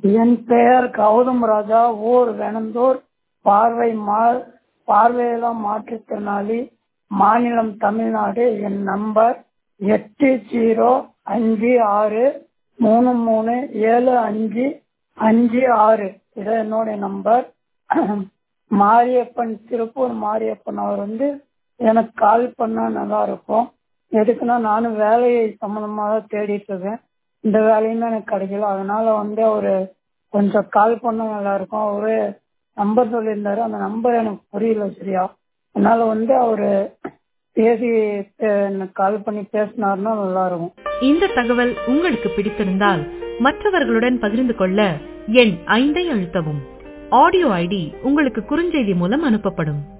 என் பெயர் கௌதம் ராஜா ஊர் வெனந்தூர் பார்வை மா பார்வையெல்லாம் மாற்றுத்திறனாளி மாநிலம் தமிழ்நாடு என் நம்பர் எட்டு ஜீரோ அஞ்சு ஆறு மூணு மூணு ஏழு அஞ்சு அஞ்சு ஆறு இதான் என்னுடைய நம்பர் மாரியப்பன் திருப்பூர் மாரியப்பன் அவர் வந்து எனக்கு கால் பண்ணா நல்லா இருக்கும் எதுக்குன்னா நானும் வேலையை சம்மந்தமாக தான் தேடிட்டு இருக்கேன் இந்த வேலையும் தான் எனக்கு கிடைக்கல அதனால வந்து அவரு கொஞ்சம் கால் பண்ணா நல்லா இருக்கும் அவரு நம்பர் சொல்லியிருந்தாரு அந்த நம்பர் எனக்கு புரியல சரியா அதனால வந்து அவரு பேசி கால் பண்ணி பேசினாருன்னா நல்லா இருக்கும் இந்த தகவல் உங்களுக்கு பிடித்திருந்தால் மற்றவர்களுடன் பகிர்ந்து கொள்ள எண் ஐந்தை அழுத்தவும் ஆடியோ ஐடி உங்களுக்கு குறுஞ்செய்தி மூலம் அனுப்பப்படும்